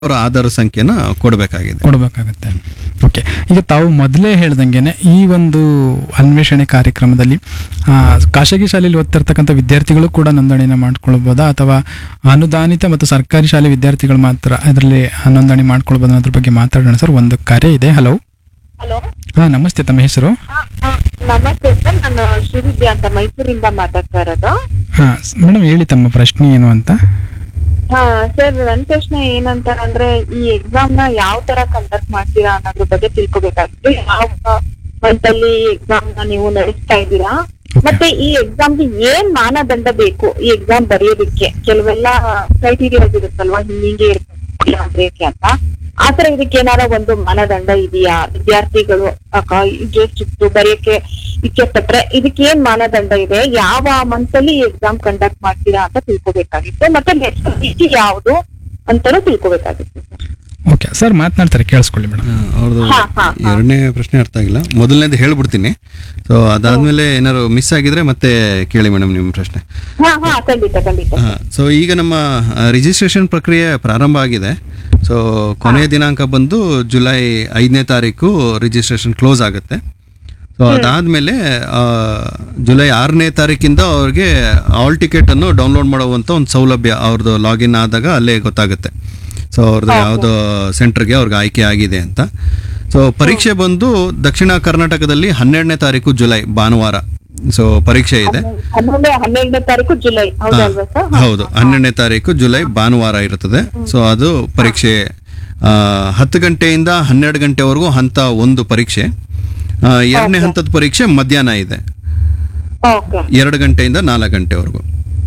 ಅವರ ಆಧಾರ ಸಂಖ್ಯೆನ ಕೊಡಬೇಕಾಗಿದೆ ಕೊಡಬೇಕಾಗುತ್ತೆ ಓಕೆ ಈಗ ತಾವು ಮೊದಲೇ ಹೇಳ್ದಂಗೆನೆ ಈ ಒಂದು ಅನ್ವೇಷಣೆ ಕಾರ್ಯಕ್ರಮದಲ್ಲಿ ಆ, ಖಾಸಗಿ ಶಾಲೆಯಲ್ಲಿ ಓದ್ತಿರ್ತಕ್ಕಂಥ ವಿದ್ಯಾರ್ಥಿಗಳು ಕೂಡ ನೋಂದಣಿನ ಮಾಡ್ಕೊಳ್ಬೋದಾ ಅಥವಾ ಅನುದಾನಿತ ಮತ್ತು ಸರ್ಕಾರಿ ಶಾಲೆ ವಿದ್ಯಾರ್ಥಿಗಳು ಮಾತ್ರ ಅದರಲ್ಲಿ ನೋಂದಣಿ ಮಾಡ್ಕೊಳ್ಬೋದು ಅನ್ನೋದ್ರ ಬಗ್ಗೆ ಮಾತಾಡೋಣ ಸರ್ ಒಂದು ಕರೆ ಇದೆ ಹಲೋ ಹಲೋ ಹಾಂ ನಮಸ್ತೆ ತಮ್ಮ ಹೆಸರು ನಮಸ್ತೆ ಸರ್ ನಾನು ಶ್ರೀವಿದ್ಯಾ ಅಂತ ಮೈಸೂರಿಂದ ಮಾತಾಡ್ತಾ ಇರೋದು ಹಾಂ ಮೇಡಮ್ ಹೇಳಿ ತಮ್ಮ ಪ್ರಶ್ನೆ ಏನು ಅಂತ ಹಾ ಸರ್ ನನ್ನ ಪ್ರಶ್ನೆ ಏನಂತ ಅಂದ್ರೆ ಈ ಎಕ್ಸಾಮ್ ನ ಯಾವ ತರ ಕಂಡಕ್ಟ್ ಮಾಡ್ತೀರಾ ಅನ್ನೋದ್ರ ಬಗ್ಗೆ ತಿಳ್ಕೊಬೇಕಾಗಿತ್ತು ಯಾವ ಮಂತ್ ಅಲ್ಲಿ ಎಕ್ಸಾಮ್ ನ ನೀವು ನಡೆಸ್ತಾ ಇದ್ದೀರಾ ಮತ್ತೆ ಈ ಎಕ್ಸಾಮ್ಗೆ ಏನ್ ಮಾನದಂಡ ಬೇಕು ಈ ಎಕ್ಸಾಮ್ ಬರೆಯೋದಕ್ಕೆ ಕೆಲವೆಲ್ಲ ಕ್ರೈಟೀರಿಯಾಸ್ ಇರುತ್ತಲ್ವಾ ಹಿಂಗೆ ಇರ್ಬೇಕು ಬರೆಯಕ್ಕೆ ಅಂತ ಆತರ ಇದಕ್ಕೆ ಏನಾರ ಒಂದು ಮಾನದಂಡ ಇದೆಯಾ ವಿದ್ಯಾರ್ಥಿಗಳು ಇಂಟ್ರೆಸ್ಟ್ ಇತ್ತು ಬರೆಯಕ್ಕೆ ಇಚ್ಛೆ ಪಟ್ರೆ ಇದಕ್ಕೆ ಏನ್ ಮಾನದಂಡ ಇದೆ ಯಾವ ಮಂತ್ ಅಲ್ಲಿ ಎಕ್ಸಾಮ್ ಕಂಡಕ್ಟ್ ಮಾಡ್ತೀರಾ ಅಂತ ತಿಳ್ಕೊಬೇಕಾಗಿತ್ತು ಮತ್ತೆ ನೆಕ್ಸ್ಟ್ ವಿಧಿ ಯಾವುದು ಅಂತಾನು ತಿಳ್ಕೊಬೇಕಾಗಿತ್ತು ಓಕೆ ಸರ್ ಮಾತನಾಡ್ತಾರೆ ಕೇಳಿಸ್ಕೊಳ್ಳಿ ಮೇಡಮ್ ಅವ್ರದ್ದು ಹಾ, ಹಾ, ಹಾ. ಎರಡನೇ ಪ್ರಶ್ನೆ ಅರ್ಥ ಆಗಿಲ್ಲ ಮೊದಲನೇದು ಹೇಳ್ಬಿಡ್ತೀನಿ ಸೊ ಅದಾದ್ಮೇಲೆ ಏನಾದ್ರು ಮಿಸ್ ಆಗಿದ್ರೆ ಮತ್ತೆ ಕೇಳಿ ಮೇಡಮ್ ನಿಮ್ಮ ಪ್ರಶ್ನೆ ಹಾ ಹಾ ಖಂಡಿತ ಖಂಡಿತ ಸೊ ಈಗ ನಮ್ಮ ರಿಜಿಸ್ಟ್ರೇಷನ್ ಪ್ರಕ್ರಿಯೆ ಪ್ರಾರಂಭ ಆಗಿದೆ ಸೊ ಕೊನೆಯ ದಿನಾಂಕ ಬಂದು ಜುಲೈ ಐದನೇ ತಾರೀಕು ರಿಜಿಸ್ಟ್ರೇಷನ್ ಕ್ಲೋಸ್ ಆಗುತ್ತೆ ಸೊ ಅದಾದಮೇಲೆ ಜುಲೈ ಆರನೇ ತಾರೀಕಿಂದ ಅವ್ರಿಗೆ ಆಲ್ ಟಿಕೆಟನ್ನು ಡೌನ್ಲೋಡ್ ಮಾಡುವಂಥ ಒಂದು ಸೌಲಭ್ಯ ಅವ್ರದ್ದು ಲಾಗಿನ್ ಆದಾಗ ಅಲ್ಲೇ ಗೊತ್ತಾಗುತ್ತೆ ಸೊ ಅವ್ರದ್ದು ಯಾವುದೋ ಸೆಂಟರ್ಗೆ ಅವ್ರಿಗೆ ಆಯ್ಕೆ ಆಗಿದೆ ಅಂತ ಸೊ ಪರೀಕ್ಷೆ ಬಂದು ದಕ್ಷಿಣ ಕರ್ನಾಟಕದಲ್ಲಿ ಹನ್ನೆರಡನೇ ತಾರೀಕು ಜುಲೈ ಭಾನುವಾರ ಸೊ ಪರೀಕ್ಷೆ ಇದೆ ಹನ್ನೊಂದು ಹನ್ನೆರಡನೇ ತಾರೀಕು ಜುಲೈ ಹೌದಲ್ವಾ ಸರ್ ಹೌದು ಹನ್ನೆರಡನೇ ತಾರೀಕು ಜುಲೈ ಭಾನುವಾರ ಇರುತ್ತದೆ ಸೊ ಅದು ಪರೀಕ್ಷೆ ಆ, ಹತ್ತು ಗಂಟೆಯಿಂದ ಹನ್ನೆರಡು ಗಂಟೆವರೆಗೂ ಹಂತ ಒಂದು ಪರೀಕ್ಷೆ ಆ, ಎರಡನೇ ಹಂತದ ಪರೀಕ್ಷೆ ಮಧ್ಯಾಹ್ನ ಇದೆ ಓಕೆ ಎರಡು ಗಂಟೆಯಿಂದ ನಾಲ್ಕು ಗಂಟೆವರೆಗೂ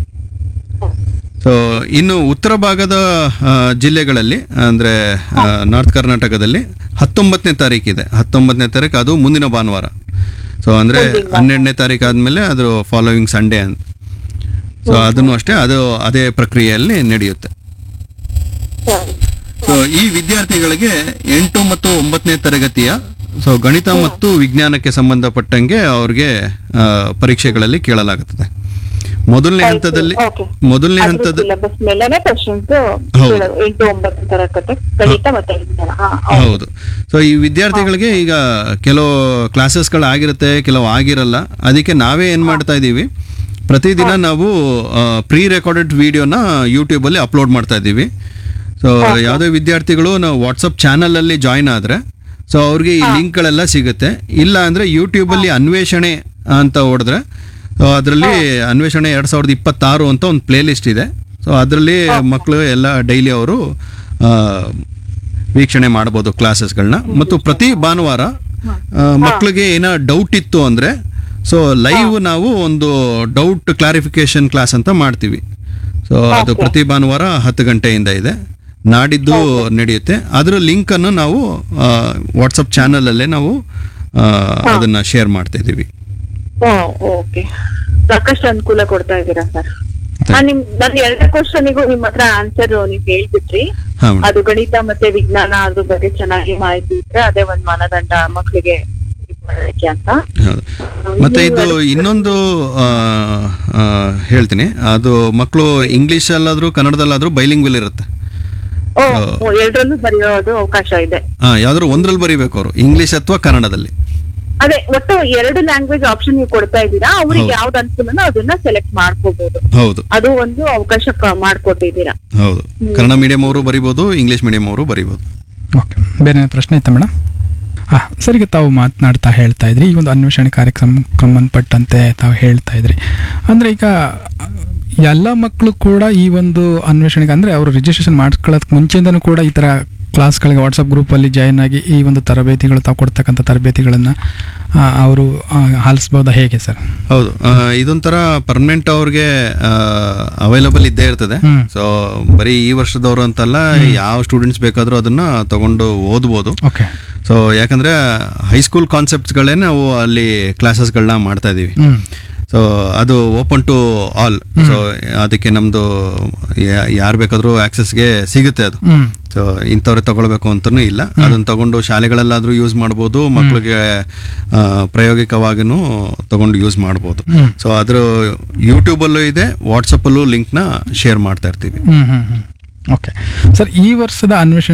ಸೊ ಇನ್ನು ಉತ್ತರ ಭಾಗದ ಆ, ಜಿಲ್ಲೆಗಳಲ್ಲಿ ಅಂದರೆ ನಾರ್ತ್ ಕರ್ನಾಟಕದಲ್ಲಿ ಹತ್ತೊಂಬತ್ತನೇ ತಾರೀಕಿದೆ ಹತ್ತೊಂಬತ್ತನೇ ತಾರೀಕು ಅದು ಮುಂದಿನ ಭಾನುವಾರ ಸೊ ಅಂದರೆ ಹನ್ನೆರಡನೇ ತಾರೀಕು ಆದಮೇಲೆ ಅದು ಫಾಲೋವಿಂಗ್ ಸಂಡೇ ಅಂತ ಸೊ ಅದನ್ನು ಅಷ್ಟೇ ಅದು ಅದೇ ಪ್ರಕ್ರಿಯೆಯಲ್ಲಿ ನಡೆಯುತ್ತೆ ಸೊ ಈ ವಿದ್ಯಾರ್ಥಿಗಳಿಗೆ ಎಂಟು ಮತ್ತು ಒಂಬತ್ತನೇ ತರಗತಿಯ ಸೊ ಗಣಿತ ಮತ್ತು ವಿಜ್ಞಾನಕ್ಕೆ ಸಂಬಂಧಪಟ್ಟಂಗೆ ಅವ್ರಿಗೆ ಆ, ಪರೀಕ್ಷೆಗಳಲ್ಲಿ ಕೇಳಲಾಗುತ್ತದೆ ಮೊದಲನೇ ಹಂತದಲ್ಲಿ ಓಕೆ ಮೊದಲನೇ ಹಂತದ ಸಿಲೆಬಸ್ ಮೇಲೆನೆ ಕ್ವಶನ್ಸ್ ಹೌದು. ಎಂಟು ಒಂಬತ್ತು ತರಗತಿ ಗಣಿತ ಮತ್ತೆ ವಿಜ್ಞಾನ ಹಾ ಹೌದು ಸೊ ಈ ವಿದ್ಯಾರ್ಥಿಗಳಿಗೆ ಈಗ ಕೆಲವು ಕ್ಲಾಸಸ್ಗಳು ಆಗಿರುತ್ತೆ ಕೆಲವು ಆಗಿರಲ್ಲ ಅದಕ್ಕೆ ನಾವೇ ಏನು ಮಾಡ್ತಾ ಇದ್ದೀವಿ ಪ್ರತಿದಿನ ನಾವು ಪ್ರೀ ರೆಕಾರ್ಡೆಡ್ ವಿಡಿಯೋನ ಯೂಟ್ಯೂಬಲ್ಲಿ ಅಪ್ಲೋಡ್ ಮಾಡ್ತಾ ಇದ್ದೀವಿ ಸೊ ಯಾವುದೇ ವಿದ್ಯಾರ್ಥಿಗಳು ನಾವು ವಾಟ್ಸಪ್ ಚಾನಲಲ್ಲಿ ಜಾಯ್ನ್ ಆದರೆ ಸೊ ಅವ್ರಿಗೆ ಈ ಲಿಂಕ್ಗಳೆಲ್ಲ ಸಿಗುತ್ತೆ ಇಲ್ಲ ಅಂದರೆ ಯೂಟ್ಯೂಬಲ್ಲಿ ಅನ್ವೇಷಣೆ ಅಂತ ಹೊಡೆದ್ರೆ ಸೊ ಅದರಲ್ಲಿ ಅನ್ವೇಷಣೆ ಎರಡು ಸಾವಿರದ ಇಪ್ಪತ್ತಾರು ಅಂತ ಒಂದು ಪ್ಲೇ ಲಿಸ್ಟ್ ಇದೆ ಸೊ ಅದರಲ್ಲಿ ಮಕ್ಕಳು ಎಲ್ಲ ಡೈಲಿ ಅವರು ಆ, ವೀಕ್ಷಣೆ ಮಾಡ್ಬೋದು ಕ್ಲಾಸಸ್ಗಳನ್ನ ಮತ್ತು ಪ್ರತಿ ಭಾನುವಾರ ಆ, ಮಕ್ಕಳಿಗೆ ಏನೋ ಡೌಟ್ ಇತ್ತು ಅಂದರೆ ಸೊ ಲೈವ್ ನಾವು ಒಂದು ಡೌಟ್ ಕ್ಲಾರಿಫಿಕೇಶನ್ ಕ್ಲಾಸ್ ಅಂತ ಮಾಡ್ತೀವಿ ಸೊ ಅದು ಪ್ರತಿ ಭಾನುವಾರ ಹತ್ತು ಗಂಟೆಯಿಂದ ಇದೆ ನಾಡಿದ್ದು ನಡೆಯುತ್ತೆ ಅದರ ಲಿಂಕನ್ನು ನಾವು ವಾಟ್ಸಪ್ ಚಾನಲಲ್ಲೇ ನಾವು ಆ, ಅದನ್ನ ಶೇರ್ ಮಾಡ್ತಾ ಇದ್ದೀವಿ ಓಕೆ ಸಾಕಷ್ಟು ಅನುಕೂಲ ಕೊಡ್ತಾ ಇದ್ದೀರಾ ಸರ್ ನಾನ್ ನಿಮ್ ನನ್ ಎರಡನೇ ಕ್ವಶನಿಗೂ ನಿಮ್ ಹತ್ರ ಆನ್ಸರ್ ನೀವ್ ಹೇಳ್ಬಿಟ್ರಿ ಹಾಂ ಮೇಡಮ್ ಅದು ಗಣಿತ ಮತ್ತೆ ವಿಜ್ಞಾನ ಅದ್ರ ಬಗ್ಗೆ ಚೆನ್ನಾಗಿ ಮಾಹಿತಿ ಇದ್ರೆ ಅದೇ ಒಂದ್ ಮಾನದಂಡ ಮಕ್ಕಳಿಗೆ ಇದ್ ಮಾಡೋದಕ್ಕೆ ಅಂತ ಹೌದು ಮತ್ತೆ ಇದು ಇನ್ನೊಂದು ಆ, ಆ, ಹೇಳ್ತೀನಿ ಅದು ಮಕ್ಕಳು ಇಂಗ್ಲೀಷಲ್ಲಾದ್ರೂ ಕನ್ನಡದಲ್ಲಾದ್ರೂ ಬೈಲಿಂಗ್ವಿಲ್ ಇರುತ್ತೆ ಓ ಓ, ಎರಡರಲ್ಲೂ ಬರೆಯೋದು ಅವಕಾಶ ಇದೆ ಆ, ಯಾವ್ದಾದ್ರು ಒಂದ್ರಲ್ಲಿ ಬರೀಬೇಕು ಅವರು ಇಂಗ್ಲಿಷ್ ಅಥವಾ ಕನ್ನಡದಲ್ಲಿ ಅದೇ ಒಟ್ಟು ಎರಡು ಲ್ಯಾಂಗ್ವೇಜ್ ಆಪ್ಷನ್ ನೀವು ಕೊಡ್ತಾ ಇದ್ದೀರಾ ಅವ್ರಿಗೆ ಹೌದು. ಯಾವ್ದು ಅನುಕೂಲನೋ ಅದನ್ನ ಸೆಲೆಕ್ಟ್ ಮಾಡ್ಕೋಬಹುದು ಹೌದು ಅದು ಒಂದು ಅವಕಾಶ ಕ- ಮಾಡ್ಕೊಟ್ಟಿದ್ದೀರಾ ಹೌದು ಕನ್ನಡ ಮೀಡಿಯಂ ಅವರು ಬರಿಬೋದು ಇಂಗ್ಲಿಷ್ ಮೀಡಿಯಂ ಅವರು ಬರಿಬೋದು ಓಕೆ ಬೇರೆ ಏನಾದ್ರು ಪ್ರಶ್ನೆ ಇತ್ತಾ ಮೇಡಮ್ ಹಾಂ ಸರಿಗೆ ತಾವು ಮಾತನಾಡ್ತಾ ಹೇಳ್ತಾ ಇದ್ರಿ ಈ ಒಂದು ಅನ್ವೇಷಣೆ ಕಾರ್ಯಕ್ರಮ ಸಂಬಂಧಪಟ್ಟಂತೆ ತಾವು ಹೇಳ್ತಾ ಇದ್ರಿ ಅಂದರೆ ಈಗ ಎಲ್ಲ ಮಕ್ಕಳು ಕೂಡ ಈ ಒಂದು ಅನ್ವೇಷಣೆಗೆ ಅಂದರೆ ಅವರು ರಿಜಿಸ್ಟ್ರೇಷನ್ ಮಾಡ್ಕೊಳ್ಳೋದಕ್ಕೆ ಮುಂಚೆಯಿಂದನೂ ಕೂಡ ಈ ಥರ ಕ್ಲಾಸ್ಗಳಿಗೆ ವಾಟ್ಸಪ್ ಗ್ರೂಪಲ್ಲಿ ಜಾಯ್ನ್ ಆಗಿ ಈ ಒಂದು ತರಬೇತಿಗಳು ತಾವು ಕೊಡ್ತಕ್ಕಂಥ ತರಬೇತಿಗಳನ್ನು ಅವರು ಆಲಿಸ್ಬೋದಾ ಹೇಗೆ ಸರ್ ಹೌದು ಆ, ಇದೊಂಥರ ಪರ್ಮನೆಂಟ್ ಅವ್ರಿಗೆ ಅವೈಲಬಲ್ ಇದ್ದೇ ಇರ್ತದೆ ಹ್ಮ್. ಸೊ ಬರೀ ಈ ವರ್ಷದವರು ಅಂತಲ್ಲ ಯಾವ ಸ್ಟೂಡೆಂಟ್ಸ್ ಬೇಕಾದ್ರೂ ಅದನ್ನ ತಗೊಂಡು ಓದ್ಬೋದು ಓಕೆ ಸೊ ಯಾಕಂದ್ರೆ ಹೈಸ್ಕೂಲ್ ಕಾನ್ಸೆಪ್ಟ್ಸ್ಗಳೇ ನಾವು ಅಲ್ಲಿ ಕ್ಲಾಸಸ್ಗಳನ್ನ ಮಾಡ್ತಾ ಇದೀವಿ ಹ್ಞೂ ಸೊ ಅದು ಓಪನ್ ಟು ಆಲ್ ಸೊ ಅದಕ್ಕೆ ನಮ್ದು ಯಾರು ಬೇಕಾದ್ರೂ ಆಕ್ಸೆಸ್ಗೆ ಸಿಗುತ್ತೆ ಅದು ಹ್ಞೂ ಸೊ ಇಂಥವ್ರೆ ತಗೊಳ್ಬೇಕು ಅಂತನೂ ಇಲ್ಲ ಅದನ್ನ ತಗೊಂಡು ಶಾಲೆಗಳಲ್ಲಾದ್ರೂ ಯೂಸ್ ಮಾಡ್ಬೋದು ಮಕ್ಕಳಿಗೆ ಆ, ಪ್ರಾಯೋಗಿಕವಾಗಿನೂ ತಗೊಂಡು ಯೂಸ್ ಮಾಡ್ಬೋದು ಹ್ಮ್. ಸೊ ಅದ್ರ ಯೂಟ್ಯೂಬಲ್ಲೂ ಇದೆ ವಾಟ್ಸಪ್ಪಲ್ಲೂ ಲಿಂಕ್ನ ಶೇರ್ ಮಾಡ್ತಾ ಇರ್ತೀವಿ ಹ್ಞೂ ಹ್ಞೂ ಹ್ಞೂ ಓಕೆ ಸರ್ ಈ ವರ್ಷದ ಅನ್ವೇಷಣೆ